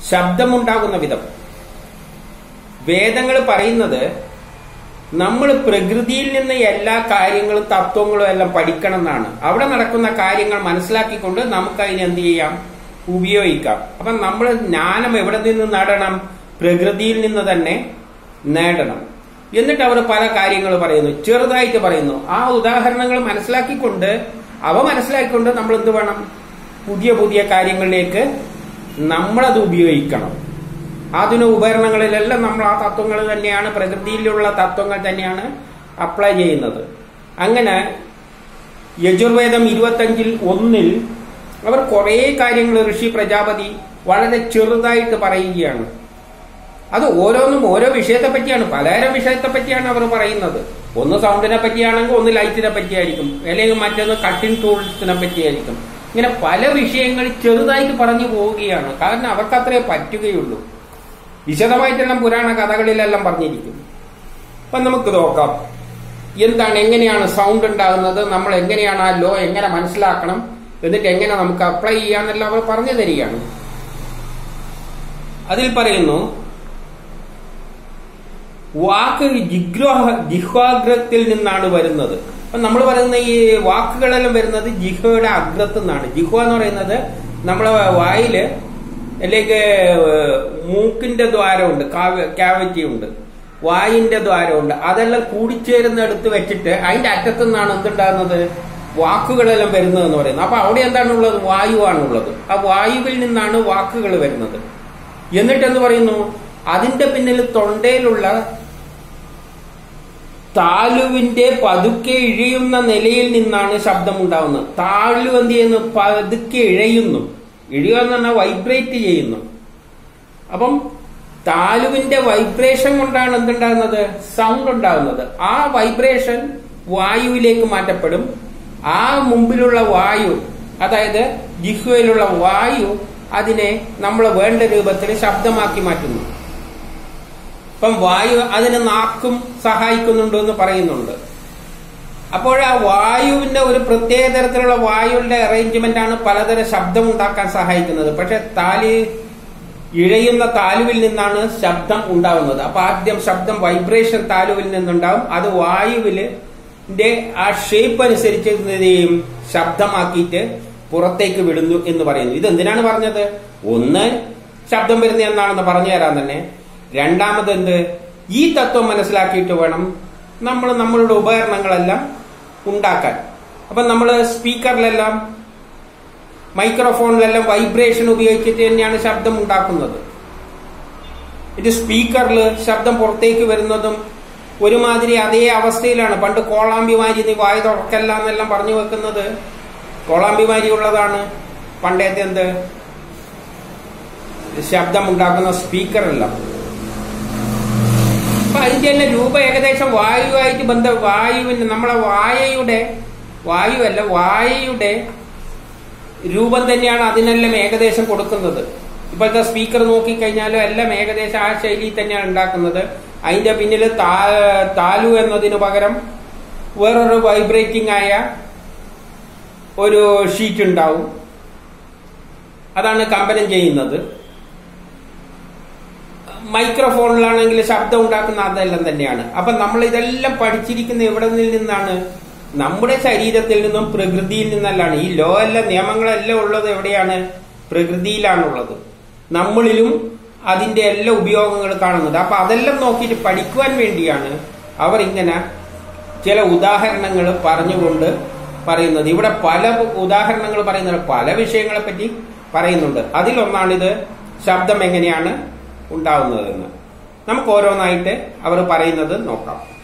ശബ്ദമുണ്ടാകുന്ന വിധം വേദങ്ങൾ പറയുന്നത് നമ്മൾ പ്രകൃതിയിൽ നിന്ന് എല്ലാ കാര്യങ്ങളും തത്വങ്ങളും എല്ലാം പഠിക്കണം എന്നാണ് അവിടെ നടക്കുന്ന കാര്യങ്ങൾ മനസ്സിലാക്കിക്കൊണ്ട് നമുക്ക് അതിനെ എന്ത് ചെയ്യാം ഉപയോഗിക്കാം അപ്പം നമ്മൾ ജ്ഞാനം എവിടെ നിന്ന് നേടണം പ്രകൃതിയിൽ നിന്ന് തന്നെ നേടണം എന്നിട്ട് അവർ പല കാര്യങ്ങൾ പറയുന്നു ചെറുതായിട്ട് പറയുന്നു ആ ഉദാഹരണങ്ങൾ മനസ്സിലാക്കിക്കൊണ്ട് അവ മനസ്സിലാക്കിക്കൊണ്ട് നമ്മൾ എന്ത് വേണം പുതിയ പുതിയ കാര്യങ്ങളിലേക്ക് നമ്മളത് ഉപയോഗിക്കണം ആധുനിക ഉപകരണങ്ങളിലെല്ലാം നമ്മൾ ആ തത്വങ്ങൾ തന്നെയാണ് പ്രകൃതിയിലുള്ള തത്വങ്ങൾ തന്നെയാണ് അപ്ലൈ ചെയ്യുന്നത് അങ്ങനെ യജുർവേദം ഇരുപത്തഞ്ചിൽ ഒന്നിൽ അവർ കുറേ കാര്യങ്ങൾ ഋഷി പ്രജാപതി വളരെ ചെറുതായിട്ട് പറയുകയാണ് അത് ഓരോന്നും ഓരോ വിഷയത്തെ പറ്റിയാണ് പലതരം വിഷയത്തെ പറ്റിയാണ് അവർ പറയുന്നത് ഒന്ന് സൗണ്ടിനെ പറ്റിയാണെങ്കിൽ ഒന്ന് ലൈറ്റിനെ പറ്റിയായിരിക്കും അല്ലെങ്കിൽ മറ്റൊന്ന് കട്ടിംഗ് ടൂൾസിനെ പറ്റിയായിരിക്കും ഇങ്ങനെ പല വിഷയങ്ങൾ ചെറുതായിട്ട് പറഞ്ഞു പോവുകയാണ് കാരണം അവർക്ക് അത്രേ പറ്റുകയുള്ളൂ വിശദമായിട്ടെല്ലാം പുരാണ കഥകളിലെല്ലാം പറഞ്ഞിരിക്കും അപ്പൊ നമുക്ക് നോക്കാം എന്താണ് എങ്ങനെയാണ് സൗണ്ട് ഉണ്ടാകുന്നത് നമ്മൾ എങ്ങനെയാണ് ആ ലോ എങ്ങനെ മനസ്സിലാക്കണം എന്നിട്ട് എങ്ങനെ നമുക്ക് അപ്ലൈ ചെയ്യാന്നെല്ലാം അവർ പറഞ്ഞു തരികയാണ് അതിൽ പറയുന്നു വാക്ക് ജിഗ്രോഹ ജിഹ്വാഗ്രത്തിൽ നിന്നാണ് വരുന്നത് അപ്പൊ നമ്മൾ പറയുന്ന ഈ വാക്കുകളെല്ലാം വരുന്നത് ജിഹ്വയുടെ അഗ്രത്തിൽ നിന്നാണ് ജിഹ്വ എന്ന് പറയുന്നത് നമ്മളെ വായില് അല്ലെങ്കിൽ മൂക്കിന്റെ ദ്വാരമുണ്ട് ക്യാവിറ്റി ഉണ്ട് വായിന്റെ ദ്വാരമുണ്ട് അതെല്ലാം കൂടിച്ചേരുന്ന എടുത്ത് വെച്ചിട്ട് അതിന്റെ അറ്റത്തു നിന്നാണ് എന്തുണ്ടാകുന്നത് വാക്കുകളെല്ലാം വരുന്നത് എന്ന് പറയുന്നത് അപ്പൊ അവിടെ എന്താണുള്ളത് വായുവാണുള്ളത് ആ വായുവിൽ നിന്നാണ് വാക്കുകൾ വരുന്നത് എന്നിട്ട് എന്ത് പറയുന്നു അതിന്റെ പിന്നിൽ തൊണ്ടയിലുള്ള താലുവിന്റെ പതുക്കെ ഇഴയുന്ന നിലയിൽ നിന്നാണ് ശബ്ദം ഉണ്ടാവുന്നത് താലു എന്ത് ചെയ്യുന്നു പതുക്കെ ഇഴയുന്നു ഇഴയുക എന്ന് പറഞ്ഞാൽ വൈബ്രേറ്റ് ചെയ്യുന്നു അപ്പം താലുവിന്റെ വൈബ്രേഷൻ കൊണ്ടാണ് എന്തുണ്ടാകുന്നത് സൗണ്ട് ഉണ്ടാകുന്നത് ആ വൈബ്രേഷൻ വായുവിലേക്ക് മാറ്റപ്പെടും ആ മുമ്പിലുള്ള വായു അതായത് ജിഹ്വയിലുള്ള വായു അതിനെ നമ്മൾ വേണ്ട രൂപത്തിൽ ശബ്ദമാക്കി മാറ്റുന്നു ഇപ്പം വായു അതിന് നാക്കും സഹായിക്കുന്നുണ്ട് എന്ന് പറയുന്നുണ്ട് അപ്പോൾ ആ വായുവിന്റെ ഒരു പ്രത്യേക തരത്തിലുള്ള വായുവിന്റെ അറേഞ്ച്മെന്റ് ആണ് പലതരം ശബ്ദം ഉണ്ടാക്കാൻ സഹായിക്കുന്നത് പക്ഷെ താലി ഇഴയുന്ന താലുവിൽ നിന്നാണ് ശബ്ദം ഉണ്ടാവുന്നത് അപ്പൊ ആദ്യം ശബ്ദം വൈബ്രേഷൻ താലുവിൽ നിന്നുണ്ടാവും അത് വായുവില് ആ ഷേപ്പ് അനുസരിച്ച് എന്ത് ചെയ്യും ശബ്ദമാക്കിയിട്ട് പുറത്തേക്ക് വിടുന്നു എന്ന് പറയുന്നു ഇത് എന്തിനാണ് പറഞ്ഞത് ഒന്ന് ശബ്ദം വരുന്ന എന്നാണെന്ന് പറഞ്ഞു തരാൻ തന്നെ രണ്ടാമത് എന്ത് ഈ തത്വം മനസ്സിലാക്കിയിട്ട് വേണം നമ്മൾ നമ്മളുടെ ഉപകരണങ്ങളെല്ലാം ഉണ്ടാക്കാൻ അപ്പൊ നമ്മൾ സ്പീക്കറിലെല്ലാം മൈക്രോഫോണിലെല്ലാം വൈബ്രേഷൻ ഉപയോഗിച്ചിട്ട് തന്നെയാണ് ശബ്ദം ഉണ്ടാക്കുന്നത് ഇത് സ്പീക്കറിൽ ശബ്ദം പുറത്തേക്ക് വരുന്നതും ഒരുമാതിരി അതേ അവസ്ഥയിലാണ് പണ്ട് കോളാമ്പിമാരി നീ വായ തുറക്കല്ല എന്നെല്ലാം പറഞ്ഞു വെക്കുന്നത് കോളാമ്പിമാരി ഉള്ളതാണ് പണ്ടത്തെ എന്ത് ശബ്ദം ഉണ്ടാക്കുന്ന സ്പീക്കറെല്ലാം അപ്പൊ അതിന്റെ എല്ലാം രൂപം ഏകദേശം വായുവായിട്ട് ബന്ധ വായുവിന് നമ്മളെ വായയുടെ വായുവല്ല വായയുടെ രൂപം തന്നെയാണ് അതിനെല്ലാം ഏകദേശം കൊടുക്കുന്നത് ഇപ്പോഴത്തെ സ്പീക്കർ നോക്കിക്കഴിഞ്ഞാലും എല്ലാം ഏകദേശം ആ ശൈലിയിൽ തന്നെയാണ് ഉണ്ടാക്കുന്നത് അതിന്റെ പിന്നിൽ താലു എന്നതിന് പകരം വേറൊരു വൈബ്രേറ്റിംഗ് ആയ ഒരു ഷീറ്റ് ഉണ്ടാവും അതാണ് കമ്പനം ചെയ്യുന്നത് മൈക്രോഫോണിലാണെങ്കിൽ ശബ്ദം ഉണ്ടാക്കുന്ന അതെല്ലാം തന്നെയാണ് അപ്പൊ നമ്മൾ ഇതെല്ലാം പഠിച്ചിരിക്കുന്ന എവിടെ നിന്നാണ് നമ്മുടെ ശരീരത്തിൽ നിന്നും പ്രകൃതിയിൽ നിന്നല്ലാണ് ഈ ലോ എല്ലാം നിയമങ്ങളെല്ലാം ഉള്ളത് എവിടെയാണ് പ്രകൃതിയിലാണുള്ളത് നമ്മളിലും അതിന്റെ എല്ലാ ഉപയോഗങ്ങൾ കാണുന്നത് അപ്പൊ അതെല്ലാം നോക്കിയിട്ട് പഠിക്കുവാൻ വേണ്ടിയാണ് അവർ ഇങ്ങനെ ചില ഉദാഹരണങ്ങൾ പറഞ്ഞുകൊണ്ട് പറയുന്നത് ഇവിടെ പല ഉദാഹരണങ്ങൾ പറയുന്നുണ്ട് പല വിഷയങ്ങളെ പറ്റി പറയുന്നുണ്ട് അതിലൊന്നാണിത് ശബ്ദം എങ്ങനെയാണ് ഉണ്ടാവുന്നതെന്ന് നമുക്ക് ഓരോന്നായിട്ട് അവർ പറയുന്നത് നോക്കാം